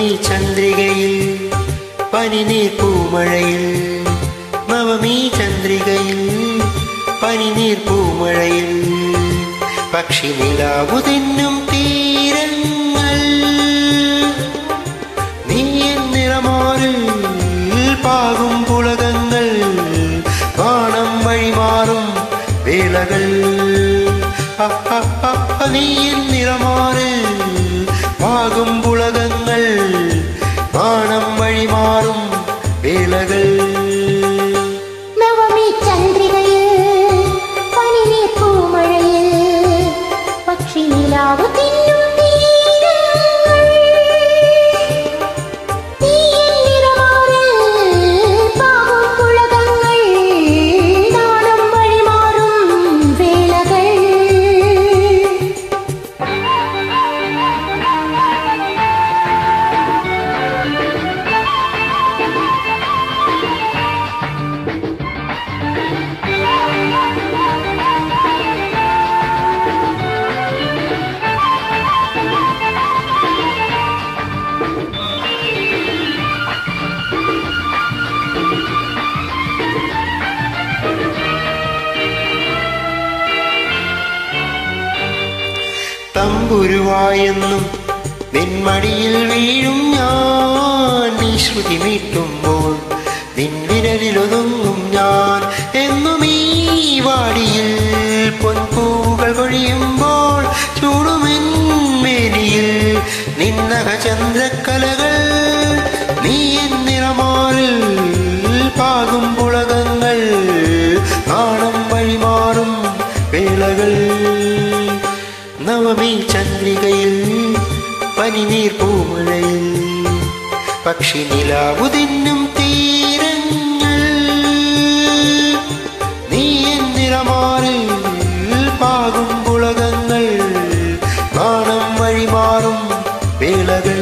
നവമി ചന്ദ്രികയിൽ പനിനീർ പൂമഴയിൽ നവമി ചന്ദ്രികയിൽ പനിനീർ പൂമഴയിൽ പക്ഷി നിലാവു തിന്നും തീരങ്ങൾ നീ നിറമാറിൽ പാകും പുളകങ്ങൾ വാണം വഴിമാറും വേളകൾ അഹ, അഹ, നീ നിറമാറിൽ പാകും പുളകങ്ങൾ വാണം വഴിമാറും വേളകൾ നവമി ചന്ദ്രികയിൽ പനിനീർ പൂമഴയിൽ പക്ഷി നിലാവ് തിന്നും തീരങ്ങൾ തീയൻ നിറമാറിൽ പാകും പുളകങ്ങൾ നാണം വഴിമാറും വേളകൾ തമ്പുരുവായെന്നും നിൻമടിയിൽ വീഴും ഞാൻ നീ ശ്രുതി മീട്ടുമ്പോൾ നിൻ വിരലിലൊതുങ്ങും ഞാൻ എന്നും ഈ വാടിയിൽ പൊൻപൂകൾ കൊഴിയുമ്പോൾ ചൂടുമെൻമേനിയിൽ നിന്നക ചന്ദ്രക്കലകൾ നീ എന്നിറമാറിൽ പാകും പുളകങ്ങൾ നാണം വഴിമാറും വേളകൾ നവമി ചന്ദ്രികയിൽ പനിനീർ പൂമഴയിൽ പക്ഷി നിലാവു തിന്നും തീരങ്ങൾ നീ എന്നിറമാറിൽ പാകും പുളകങ്ങൾ നാണം വഴിമാറും വേളകൾ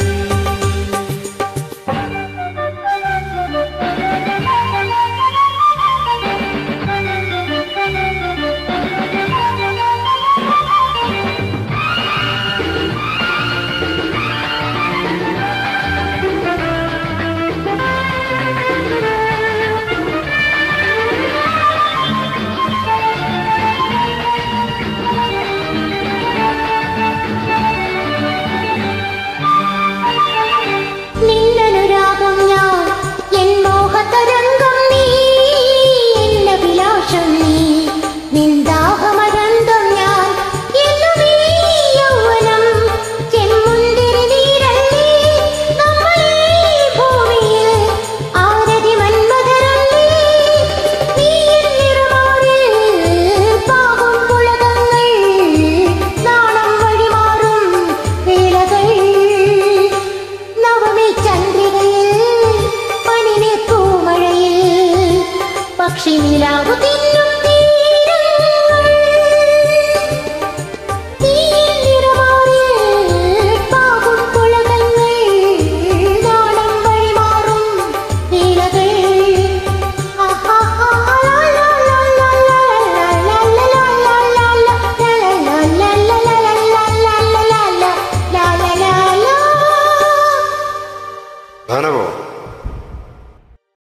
നിന്നനുരാഗം ഞാൻ എൻ മോഹതരംഗം നീ എന്നഭിലാഷം നീ നിന്ദാഹമരന്തം ഞാൻ എന്നും ഈ യൗവനം ചെമ്മുന്തിരി നീരല്ലേ നമ്മളീ ഭൂമിയിൽ ആരതി മന്മഥരല്ലേ നീ എന്നിറമാറിൽ പാകും പുളകങ്ങൾ നാണം വഴിമാറും വേളകൾ നവമി ചന്ദ്രികയിൽ പനിനീർ പൂമഴയിൽ പക്ഷി നിലാവു തിന്നു